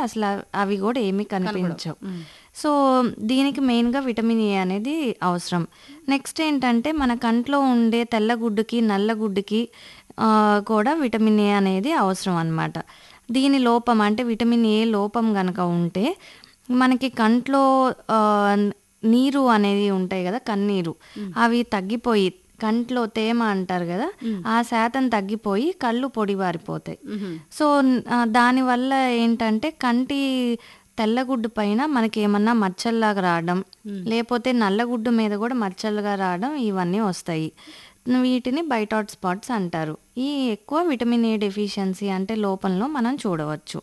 అసలు అ- అవి కూడా ఏమీ కనిపించవు సో దీనికి మెయిన్గా విటమిన్ ఏ అనేది అవసరం నెక్స్ట్ ఏంటంటే మన కంట్లో ఉండే తెల్లగుడ్డుకి నల్లగుడ్డుకి ఆ, కూడా విటమిన్ ఏ అనేది అవసరం అన్నమాట దీని లోపం అంటే విటమిన్ ఏ లోపం కనుక ఉంటే మనకి కంట్లో ఆ, నీరు అనేది ఉంటాయి కదా కన్నీరు అవి తగ్గిపోయి కంట్లో తేమ అంటారు కదా ఆ శాతం తగ్గిపోయి కళ్ళు పొడివారిపోతాయి సో ఆ, దానివల్ల ఏంటంటే కంటి తెల్లగుడ్డు పైన మనకి ఏమన్నా మచ్చల్లాగా రావడం లేకపోతే నల్లగుడ్డు మీద కూడా మచ్చలుగా రావడం ఇవన్నీ వస్తాయి వీటిని బైటాట్ స్పాట్స్ అంటారు ఈ ఎక్కువ విటమిన్ ఏ డెఫిషియన్సీ అంటే లోపంలో మనం చూడవచ్చు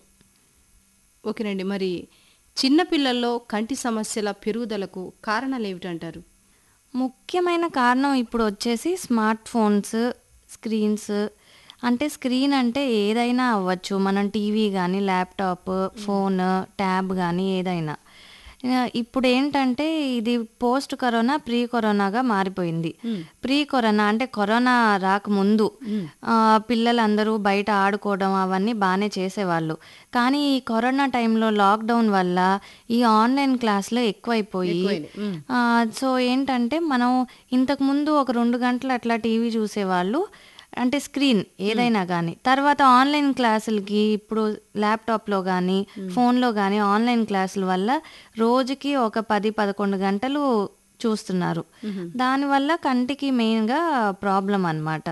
ఓకేనండి మరి చిన్నపిల్లల్లో కంటి సమస్యల పెరుగుదలకు కారణాలు ఏమిటంటారు ముఖ్యమైన కారణం ఇప్పుడు వచ్చేసి స్మార్ట్ ఫోన్స్ స్క్రీన్స్ అంటే స్క్రీన్ అంటే ఏదైనా అవ్వచ్చు మనం టీవీ కానీ ల్యాప్టాప్ ఫోన్ ట్యాబ్ కానీ ఏదైనా ఆ, ఇప్పుడు ఏంటంటే ఇది పోస్ట్ కరోనా ప్రీ కరోనాగా మారిపోయింది ప్రీ కరోనా అంటే కరోనా రాకముందు ఆ, పిల్లలందరూ బయట ఆడుకోవడం అవన్నీ బాగానే చేసేవాళ్ళు కానీ ఈ కరోనా టైంలో లాక్డౌన్ వల్ల ఈ ఆన్లైన్ క్లాసులు ఎక్కువైపోయి ఆ, సో ఏంటంటే మనం ఇంతకు ముందు ఒక రెండు గంటలు అట్లా టీవీ చూసేవాళ్ళు అంటే స్క్రీన్ ఏదైనా కానీ తర్వాత ఆన్లైన్ క్లాసులకి ఇప్పుడు ల్యాప్టాప్లో కానీ ఫోన్లో కానీ ఆన్లైన్ క్లాసుల వల్ల రోజుకి ఒక పది పదకొండు గంటలు చూస్తున్నారు దానివల్ల కంటికి మెయిన్గా ప్రాబ్లం అనమాట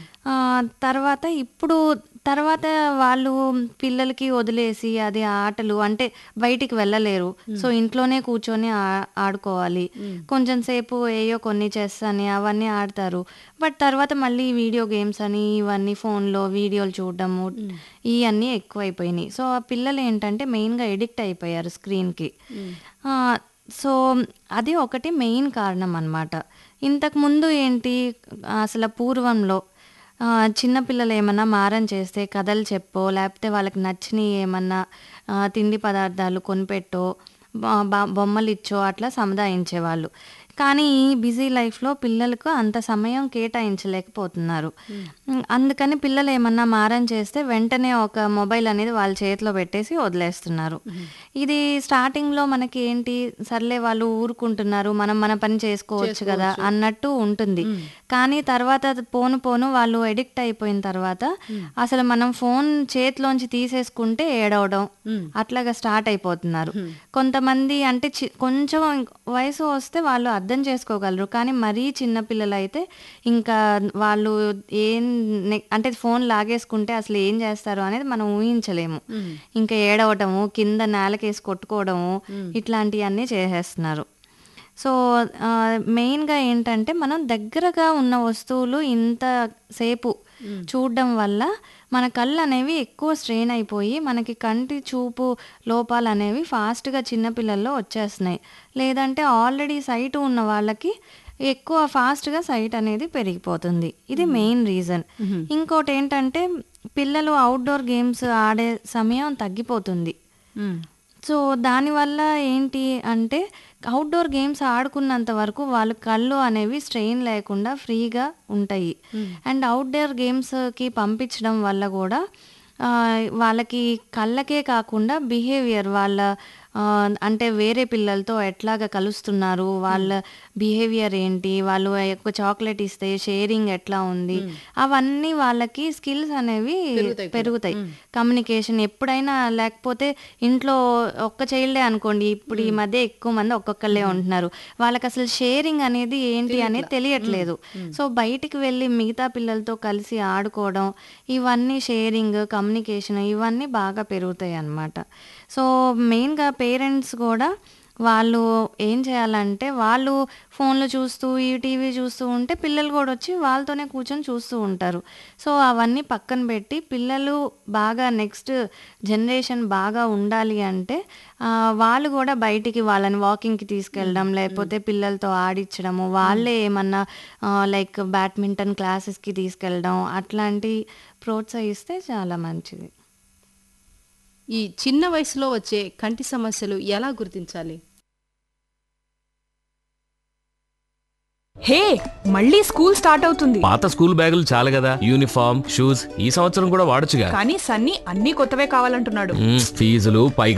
తర్వాత ఇప్పుడు తర్వాత వాళ్ళు పిల్లలకి వదిలేసి అది ఆటలు అంటే బయటికి వెళ్ళలేరు సో ఇంట్లోనే కూర్చొని ఆ- ఆడుకోవాలి కొంచెం సేపు ఏయో కొన్ని చెస్ అని అవన్నీ ఆడతారు బట్ తర్వాత మళ్ళీ వీడియో గేమ్స్ అని ఇవన్నీ ఫోన్లో వీడియోలు చూడడము ఇవన్నీ ఎక్కువైపోయినాయి సో ఆ పిల్లలు ఏంటంటే మెయిన్గా ఎడిక్ట్ అయిపోయారు స్క్రీన్కి సో అది ఒకటి మెయిన్ కారణం అన్నమాట ఇంతకు ముందు ఏంటి అసలు పూర్వంలో ఆ, చిన్నపిల్లలు ఏమన్నా మారం చేస్తే కథలు చెప్పో లేకపోతే వాళ్ళకి నచ్చినవి ఏమన్నా ఆ, తిండి పదార్థాలు కొనిపెట్టో బ- బ- బొమ్మలు ఇచ్చో అట్లా సముదాయించేవాళ్ళు కానీ ఈ బిజీ లైఫ్లో పిల్లలకు అంత సమయం కేటాయించలేకపోతున్నారు ఉమ్, అందుకని పిల్లలు ఏమన్నా మారం చేస్తే వెంటనే ఒక మొబైల్ అనేది వాళ్ళ చేతిలో పెట్టేసి వదిలేస్తున్నారు ఇది స్టార్టింగ్లో మనకి ఏంటి సర్లే వాళ్ళు ఊరుకుంటున్నారు మనం మన పని చేసుకోవచ్చు కదా అన్నట్టు ఉంటుంది కానీ తర్వాత అది పోను పోను వాళ్ళు ఎడిక్ట్ అయిపోయిన తర్వాత అసలు మనం ఫోన్ చేతిలోంచి తీసేసుకుంటే ఏడవడం అట్లాగా స్టార్ట్ అయిపోతున్నారు కొంతమంది అంటే చి- కొంచెం వయసు వస్తే వాళ్ళు అర్థం చేసుకోగలరు కానీ మరీ చిన్న పిల్లలు అయితే ఇంకా వాళ్ళు ఏం నె- అంటే ఫోన్ లాగేసుకుంటే అసలు ఏం చేస్తారు అనేది మనం ఊహించలేము ఇంకా ఏడవటము కింద నేలకేసి కొట్టుకోవడము ఇట్లాంటివన్నీ చేసేస్తున్నారు సో ఆ, మెయిన్గా ఏంటంటే మనం దగ్గరగా ఉన్న వస్తువులు ఇంత సేపు చూడడం వల్ల మన కళ్ళు అనేవి ఎక్కువ స్ట్రెయిన్ అయిపోయి మనకి కంటి చూపు లోపాలు అనేవి ఫాస్ట్గా చిన్నపిల్లల్లో వచ్చేస్తున్నాయి లేదంటే ఆల్రెడీ సైట్ ఉన్న వాళ్ళకి ఎక్కువ ఫాస్ట్గా సైట్ అనేది పెరిగిపోతుంది ఇది మెయిన్ రీజన్ ఇంకోటి ఏంటంటే పిల్లలు అవుట్డోర్ గేమ్స్ ఆడే సమయం తగ్గిపోతుంది సో దానివల్ల ఏంటి అంటే అవుట్డోర్ గేమ్స్ ఆడుకున్నంత వరకు వాళ్ళ కళ్ళు అనేవి స్ట్రెయిన్ లేకుండా ఫ్రీగా ఉంటాయి అండ్ అవుట్డోర్ గేమ్స్కి పంపించడం వల్ల కూడా ఆ, వాళ్ళకి కళ్ళకే కాకుండా బిహేవియర్ వాళ్ళ ఆ, అంటే వేరే పిల్లలతో ఎట్లాగా కలుస్తున్నారు వాళ్ళ బిహేవియర్ ఏంటి వాళ్ళు ఒక చాక్లెట్ ఇస్తే షేరింగ్ ఎట్లా ఉంది అవన్నీ వాళ్ళకి స్కిల్స్ అనేవి పెరుగుతాయి కమ్యూనికేషన్ ఎప్పుడైనా లేకపోతే ఇంట్లో ఒక్క చైల్డే అనుకోండి ఇప్పుడు ఈ మధ్య ఎక్కువ మంది ఒక్కొక్కళ్ళే ఉంటున్నారు వాళ్ళకి అసలు షేరింగ్ అనేది ఏంటి అనేది తెలియట్లేదు సో బయటికి వెళ్ళి మిగతా పిల్లలతో కలిసి ఆడుకోవడం ఇవన్నీ షేరింగ్ కమ్యూనికేషన్ ఇవన్నీ బాగా పెరుగుతాయి అన్నమాట సో మెయిన్గా పేరెంట్స్ కూడా వాళ్ళు ఏం చేయాలంటే వాళ్ళు ఫోన్లు చూస్తూ ఈ టీవీ చూస్తూ ఉంటే పిల్లలు కూడా వచ్చి వాళ్ళతోనే కూర్చొని చూస్తూ ఉంటారు సో అవన్నీ పక్కన పెట్టి పిల్లలు బాగా నెక్స్ట్ జనరేషన్ బాగా ఉండాలి అంటే ఆ, వాళ్ళు కూడా బయటికి వాళ్ళని వాకింగ్కి తీసుకెళ్ళడం లేకపోతే పిల్లలతో ఆడించడము వాళ్ళే ఏమన్నా లైక్ బ్యాడ్మింటన్ క్లాసెస్కి తీసుకెళ్ళడం అట్లాంటి ప్రోత్సహిస్తే చాలా మంచిది ఈ చిన్న వయసులో వచ్చే కంటి సమస్యలు ఎలా గుర్తించాలి హే మళ్ళీ స్కూల్ స్టార్ట్ అవుతుంది పాత స్కూల్ బ్యాగులు చాలు కదా యూనిఫామ్ షూస్ ఈ సంవత్సరం కూడా వాడొచ్చుగా కానీ సన్నీ అన్ని కొత్తవే కావాలంటున్నాడు మ్మ్, ఫీజులు పైగా